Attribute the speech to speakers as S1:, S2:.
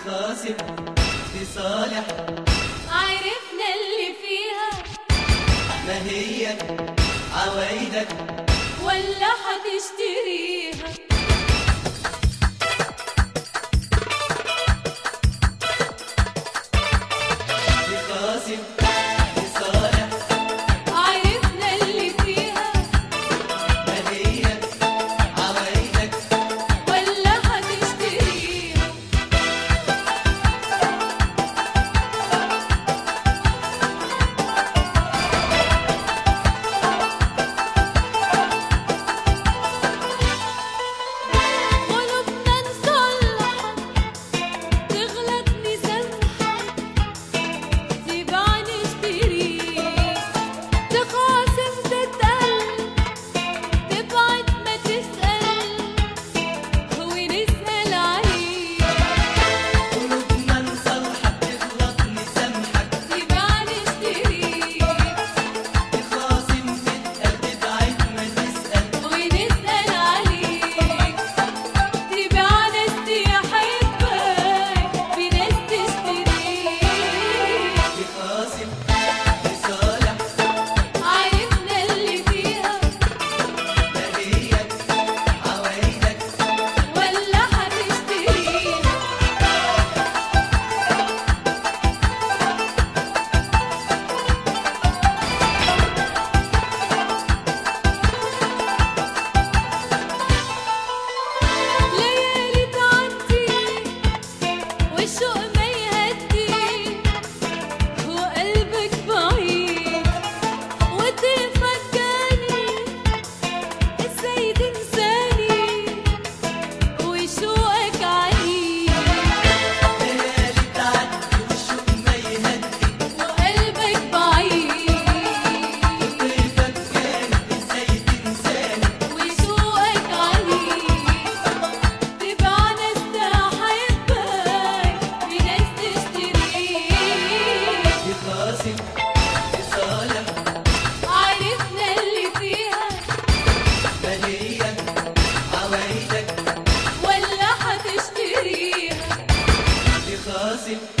S1: خاسر لصالح
S2: عرفنا اللي فيها
S1: ما هي عوايدك
S2: ولا هتشتريها
S1: لخاسر لصالح
S2: عرفنا اللي فيها
S1: ما هي عوايدك
S2: ولا هتشتريها قلوبنا نصلحها تغلط نسامحها تباع نشتريك تخاصم تتقل تبعد ما تسأل ونسأل عليك
S1: قلوبنا نصلحك تغلط نسامحك
S2: تباع نشتريك
S1: تخاصم تتقل تبعد ما تسأل
S2: ونسأل عليك تباع ناس تحبك في ناس تشتريك
S1: لخاسر لصالح
S2: عرفنا اللي فيها
S1: ما هي عوايدك
S2: ولا هتشتريها ليالي تعدي والشوق ما يهدي وقلبك بعيد وتفكرني ازاي تنساني وشوقك عنيد
S1: ليالي تعدي والشوق ما يهدي
S2: وقلبك بعيد
S1: تفكرني ازاي تنساني
S2: وشوقك عنيد تبع ناس تحبك في ناس تشتريك
S1: لخاسر لصالح
S2: عرفنا اللي فيها
S1: ما هي عوايدك
S2: ولا هتشتريها
S1: لخاسر